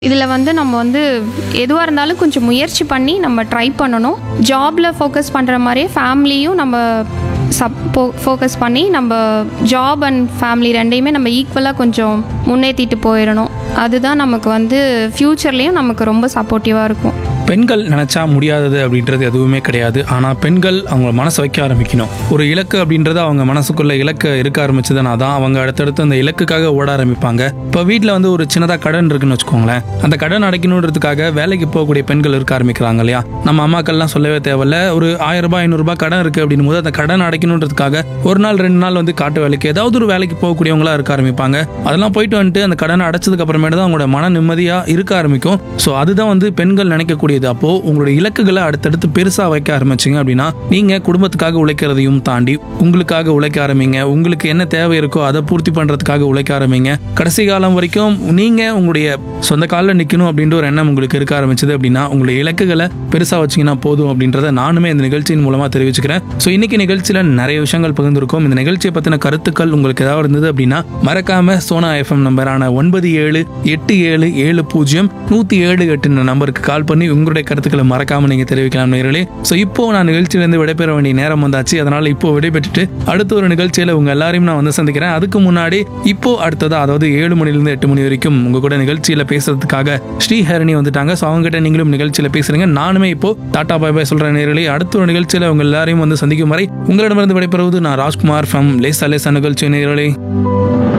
இதில் வந்து நம்ம வந்து எதுவாக இருந்தாலும் கொஞ்சம் முயற்சி பண்ணி நம்ம ட்ரை பண்ணணும் ஜாபில் ஃபோக்கஸ் பண்ணுற மாதிரியே ஃபேமிலியும் நம்ம சப் ஃபோக்கஸ் பண்ணி நம்ம ஜாப் அண்ட் ஃபேமிலி ரெண்டையுமே நம்ம ஈக்குவலாக கொஞ்சம் முன்னேற்றிட்டு போயிடணும் அதுதான் நமக்கு வந்து ஃப்யூச்சர்லேயும் நமக்கு ரொம்ப சப்போர்ட்டிவாக இருக்கும் பெண்கள் நினச்சா முடியாதது அப்படின்றது எதுவுமே கிடையாது ஆனால் பெண்கள் அவங்க மனசை வைக்க ஆரம்பிக்கணும் ஒரு இலக்கு அப்படின்றது அவங்க மனசுக்குள்ள இலக்கு இருக்க ஆரம்பிச்சதுனா தான் அவங்க அடுத்தடுத்து அந்த இலக்குக்காக ஓட ஆரம்பிப்பாங்க இப்போ வீட்டில் வந்து ஒரு சின்னதாக கடன் இருக்குன்னு வச்சுக்கோங்களேன் அந்த கடன் அடைக்கணுன்றதுக்காக வேலைக்கு போகக்கூடிய பெண்கள் இருக்க ஆரம்பிக்கிறாங்க இல்லையா நம்ம அம்மாக்கள்லாம் சொல்லவே தேவையில்ல ஒரு ஆயிரம் ரூபாய் ஐநூறுரூபா கடன் இருக்குது அப்படின்னும் போது அந்த கடன் அடைக்கணுன்றதுக்காக ஒரு நாள் ரெண்டு நாள் வந்து காட்டு வேலைக்கு ஏதாவது ஒரு வேலைக்கு போகக்கூடியவங்களா இருக்க ஆரம்பிப்பாங்க அதெல்லாம் போயிட்டு வந்துட்டு அந்த கடனை அடைச்சதுக்கு அப்புறமேட்டு தான் அவங்களோட மன நிம்மதியாக இருக்க ஆரம்பிக்கும் ஸோ அதுதான் வந்து பெண்கள் நினைக்கக்கூடியது அப்போ உங்களோட இலக்குகளை அடுத்தடுத்து பெருசாக வைக்க ஆரம்பிச்சிங்க அப்படின்னா நீங்க குடும்பத்துக்காக உழைக்கிறதையும் தாண்டி உங்களுக்காக உழைக்க ஆரம்பிங்க உங்களுக்கு என்ன தேவை இருக்கோ அதை பூர்த்தி பண்றதுக்காக உழைக்க ஆரம்பிங்க கடைசி காலம் வரைக்கும் நீங்க உங்களுடைய சொந்த காலில் நிற்கணும் அப்படின்ற ஒரு எண்ணம் உங்களுக்கு இருக்க ஆரம்பிச்சது அப்படின்னா உங்களுடைய இலக்குகளை பெருசாக வச்சீங்கன்னா போதும் அப்படின்றத நானுமே இந்த நிகழ்ச்சியின் மூலமா தெரிவிச்சுக்கிறேன் ஸோ இன்னைக்கு நிகழ்ச்சியில் நிறைய விஷயங்கள் பகிர்ந்திருக்கோம் இந்த நிகழ்ச்சியை பற்றின கருத்துக்கள் உங்களுக்கு ஏதாவது இருந்தது அப்படின்னா மறக்காம சோனா எஃப்எம் நம்பரான ஒன்பது ஏழு எட்டு ஏழு ஏழு பூஜ்ஜியம் நூற்றி ஏழு எட்டு நம்பருக்கு கால் பண்ணி உங்களுடைய கருத்துக்களை மறக்காம நீங்க தெரிவிக்கலாம் நேர்களே ஸோ இப்போ நான் நிகழ்ச்சியிலேருந்து விடைபெற வேண்டிய நேரம் வந்தாச்சு அதனால இப்போ விடைபெற்றுட்டு அடுத்த ஒரு நிகழ்ச்சியில உங்க எல்லாரையும் நான் வந்து சந்திக்கிறேன் அதுக்கு முன்னாடி இப்போ அடுத்ததா அதாவது ஏழு மணிலிருந்து எட்டு மணி வரைக்கும் உங்க கூட நிகழ்ச்சியில பேசுறதுக்காக ஸ்ரீஹரணி வந்துட்டாங்க ஸோ அவங்க கிட்ட நீங்களும் நிகழ்ச்சியில பேசுறீங்க நானுமே இப்போ டாடா பாய் பாய் சொல்ற நேர்களே அடுத்த ஒரு நிகழ்ச்சியில உங்க எல்லாரையும் வந்து சந்திக்கும் வரை உங்களிடமிருந்து விடைபெறுவது நான் ராஜ்குமார் ஃப்ரம் லேசா லேசா நிகழ்ச்சி நேர்களே